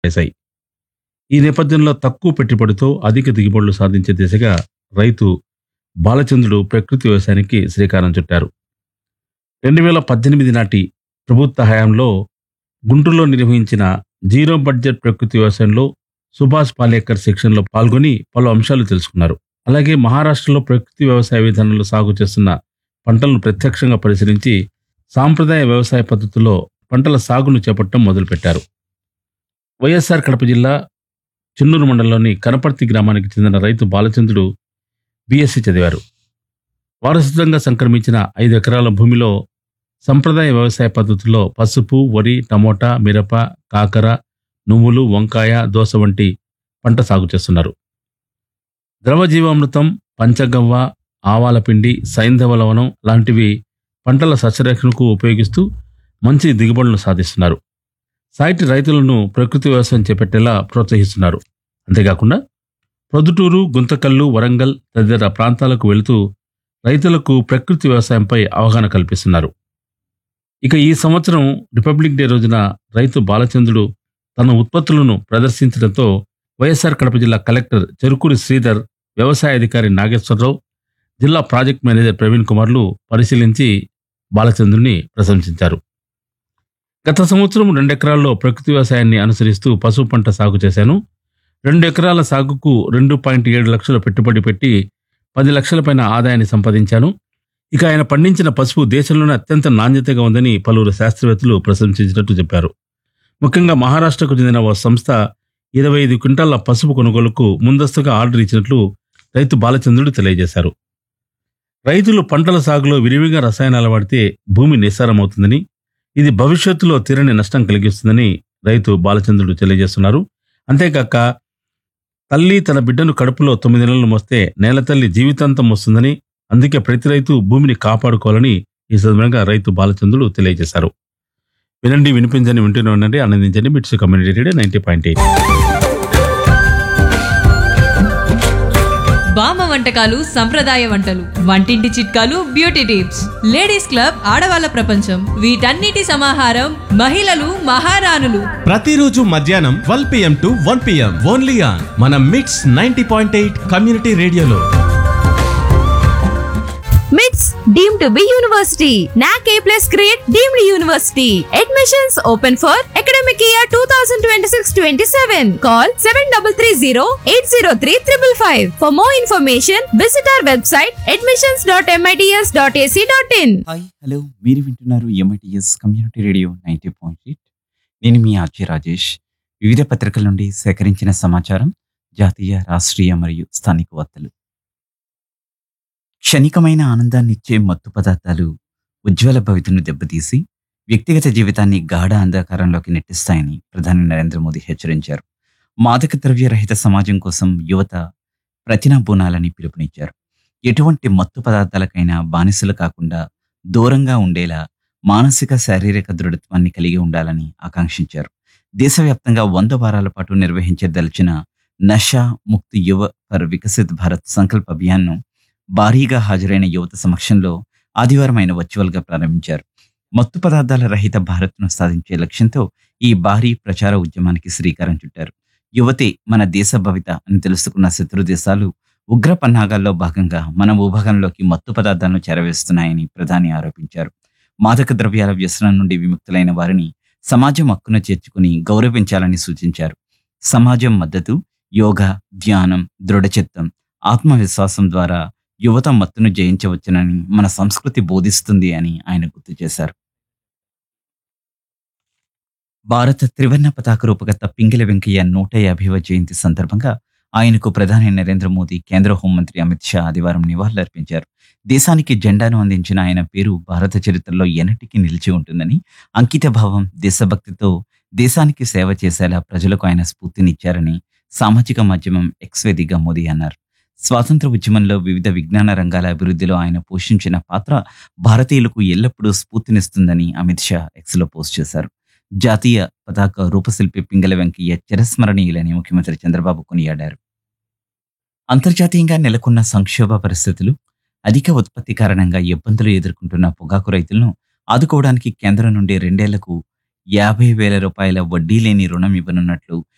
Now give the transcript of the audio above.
వేశాయి ఈ నేపథ్యంలో తక్కువ పెట్టుబడితో అధిక దిగుబడులు సాధించే దిశగా రైతు బాలచంద్రుడు ప్రకృతి వ్యవసాయానికి శ్రీకారం చుట్టారు రెండు వేల పద్దెనిమిది నాటి ప్రభుత్వ హయాంలో గుంటూరులో నిర్వహించిన జీరో బడ్జెట్ ప్రకృతి వ్యవసాయంలో సుభాష్ పాలేకర్ సెక్షన్లో పాల్గొని పలు అంశాలు తెలుసుకున్నారు అలాగే మహారాష్ట్రలో ప్రకృతి వ్యవసాయ విధానంలో సాగు చేస్తున్న పంటలను ప్రత్యక్షంగా పరిశీలించి సాంప్రదాయ వ్యవసాయ పద్ధతుల్లో పంటల సాగును చేపట్టడం మొదలుపెట్టారు వైఎస్ఆర్ కడప జిల్లా చిన్నూరు మండలంలోని కనపర్తి గ్రామానికి చెందిన రైతు బాలచంద్రుడు బీఎస్సీ చదివారు వారసత్వంగా సంక్రమించిన ఐదు ఎకరాల భూమిలో సంప్రదాయ వ్యవసాయ పద్ధతుల్లో పసుపు వరి టమోటా మిరప కాకర నువ్వులు వంకాయ దోస వంటి పంట సాగు చేస్తున్నారు ద్రవజీవామృతం పంచగవ్వ ఆవాల పిండి సైంధవ లవణం లాంటివి పంటల సస్యరక్షణకు ఉపయోగిస్తూ మంచి దిగుబడులను సాధిస్తున్నారు సాటి రైతులను ప్రకృతి వ్యవసాయం చేపట్టేలా ప్రోత్సహిస్తున్నారు అంతేకాకుండా ప్రొద్దుటూరు గుంతకల్లు వరంగల్ తదితర ప్రాంతాలకు వెళుతూ రైతులకు ప్రకృతి వ్యవసాయంపై అవగాహన కల్పిస్తున్నారు ఇక ఈ సంవత్సరం రిపబ్లిక్ డే రోజున రైతు బాలచంద్రుడు తన ఉత్పత్తులను ప్రదర్శించడంతో వైఎస్ఆర్ కడప జిల్లా కలెక్టర్ చెరుకూరి శ్రీధర్ వ్యవసాయ అధికారి నాగేశ్వరరావు జిల్లా ప్రాజెక్ట్ మేనేజర్ ప్రవీణ్ కుమార్లు పరిశీలించి బాలచంద్రుని ప్రశంసించారు గత సంవత్సరం రెండు ఎకరాల్లో ప్రకృతి వ్యవసాయాన్ని అనుసరిస్తూ పసుపు పంట సాగు చేశాను రెండు ఎకరాల సాగుకు రెండు పాయింట్ ఏడు లక్షల పెట్టుబడి పెట్టి పది లక్షల పైన ఆదాయాన్ని సంపాదించాను ఇక ఆయన పండించిన పసుపు దేశంలోనే అత్యంత నాణ్యతగా ఉందని పలువురు శాస్త్రవేత్తలు ప్రశంసించినట్టు చెప్పారు ముఖ్యంగా మహారాష్ట్రకు చెందిన ఓ సంస్థ ఇరవై ఐదు క్వింటాల పసుపు కొనుగోలుకు ముందస్తుగా ఆర్డర్ ఇచ్చినట్లు రైతు బాలచంద్రుడు తెలియజేశారు రైతులు పంటల సాగులో విరివిగా రసాయనాలు వాడితే భూమి నిస్సారమవుతుందని ఇది భవిష్యత్తులో తీరని నష్టం కలిగిస్తుందని రైతు బాలచంద్రుడు తెలియజేస్తున్నారు అంతేకాక తల్లి తన బిడ్డను కడుపులో తొమ్మిది నెలలు మోస్తే నేల తల్లి జీవితాంతం వస్తుందని అందుకే ప్రతి రైతు భూమిని కాపాడుకోవాలని ఈ సందర్భంగా రైతు బాలచంద్రుడు తెలియజేశారు వినండి వినిపించండి వింటూనే ఉండండి ఆనందించండి MITS community radio ninety point eight బామ్మ వంటకాలు సంప్రదాయ వంటలు వంటింటి చిట్కాలు బ్యూటీ టిప్స్ లేడీస్ క్లబ్ ఆడవాళ్ళ ప్రపంచం వీటన్నిటి సమాహారం మహిళలు మహారాణులు ప్రతిరోజు మధ్యాహ్నం twelve PM to one PM only on మన MITS ninety point eight community రేడియోలో మిట్స్ deem to be university NAAC A plus grade deemed university admissions open for academic year two thousand twenty six twenty seven call seven double three zero eight zero three triple five for more information visit our website admissions dot MITS dot AC dot in hi hello మీరు వింటున్నారు MITS community radio ninety point eight నేను మీ RJ Rajesh వివిధ పత్రికల నుండి సేకరించిన సమాచారం జాతీయ రాష్ట్రీయ మరియు స్థానిక వార్తలు క్షణికమైన ఆనందాన్ని ఇచ్చే మత్తు పదార్థాలు ఉజ్వల భవితను దెబ్బతీసి వ్యక్తిగత జీవితాన్ని గాఢ అంధకారంలోకి నెట్టిస్తాయని ప్రధాని నరేంద్ర మోదీ హెచ్చరించారు మాదక ద్రవ్య రహిత సమాజం కోసం యువత ప్రతినాబూనాలని పిలుపునిచ్చారు ఎటువంటి మత్తు పదార్థాలకైనా బానిసలు కాకుండా దూరంగా ఉండేలా మానసిక శారీరక దృఢత్వాన్ని కలిగి ఉండాలని ఆకాంక్షించారు దేశవ్యాప్తంగా వంద వారాల పాటు నిర్వహించదలిచిన నషా ముక్తి యువ ఫర్ వికసిత్ భారత్ సంకల్ప్ అభియాన్ను భారీగా హాజరైన యువత సమక్షంలో ఆదివారం ఆయన వర్చువల్గా ప్రారంభించారు మత్తు పదార్థాల రహిత భారత్ను సాధించే లక్ష్యంతో ఈ భారీ ప్రచార ఉద్యమానికి శ్రీకారం చుట్టారు యువతే మన దేశ భవిత అని తెలుసుకున్న శత్రు దేశాలు ఉగ్ర పన్నాగాల్లో భాగంగా మన భూభాగంలోకి మత్తు పదార్థాలను చేరవేస్తున్నాయని ప్రధాని ఆరోపించారు మాదక ద్రవ్యాల వ్యసనం నుండి విముక్తులైన వారిని సమాజం హక్కున చేర్చుకుని గౌరవించాలని సూచించారు సమాజం మద్దతు యోగా ధ్యానం దృఢచిత్తం ఆత్మవిశ్వాసం ద్వారా యువత మత్తును జయించవచ్చునని మన సంస్కృతి బోధిస్తుంది అని ఆయన గుర్తు చేశారు భారత త్రివర్ణ పతాక రూపకర్త పింగిల వెంకయ్య నూట యాభైవ జయంతి సందర్భంగా ఆయనకు ప్రధాని నరేంద్ర మోదీ కేంద్ర హోంమంత్రి అమిత్ షా ఆదివారం నివాళులర్పించారు దేశానికి జెండాను అందించిన ఆయన పేరు భారత చరిత్రలో ఎన్నటికీ నిలిచి ఉంటుందని అంకిత భావం దేశభక్తితో దేశానికి సేవ చేసేలా ప్రజలకు ఆయన స్ఫూర్తినిచ్చారని సామాజిక మాధ్యమం ఎక్స్ వేదికగా మోదీ అన్నారు స్వాతంత్ర ఉద్యమంలో వివిధ విజ్ఞాన రంగాల అభివృద్ధిలో ఆయన పోషించిన పాత్ర భారతీయులకు ఎల్లప్పుడూ స్ఫూర్తినిస్తుందని అమిత్ షా ఎక్స్లో పోస్ట్ చేశారు జాతీయ పతాక రూపశిల్పి పింగళ వెంకయ్య చిరస్మరణీయులని ముఖ్యమంత్రి చంద్రబాబు కొనియాడారు అంతర్జాతీయంగా నెలకొన్న సంక్షోభ పరిస్థితులు అధిక ఉత్పత్తి కారణంగా ఇబ్బందులు ఎదుర్కొంటున్న పొగాకు రైతులను ఆదుకోవడానికి కేంద్రం నుండి రెండేళ్లకు యాభై వేల రూపాయల వడ్డీ లేని రుణం ఇవ్వనున్నట్లు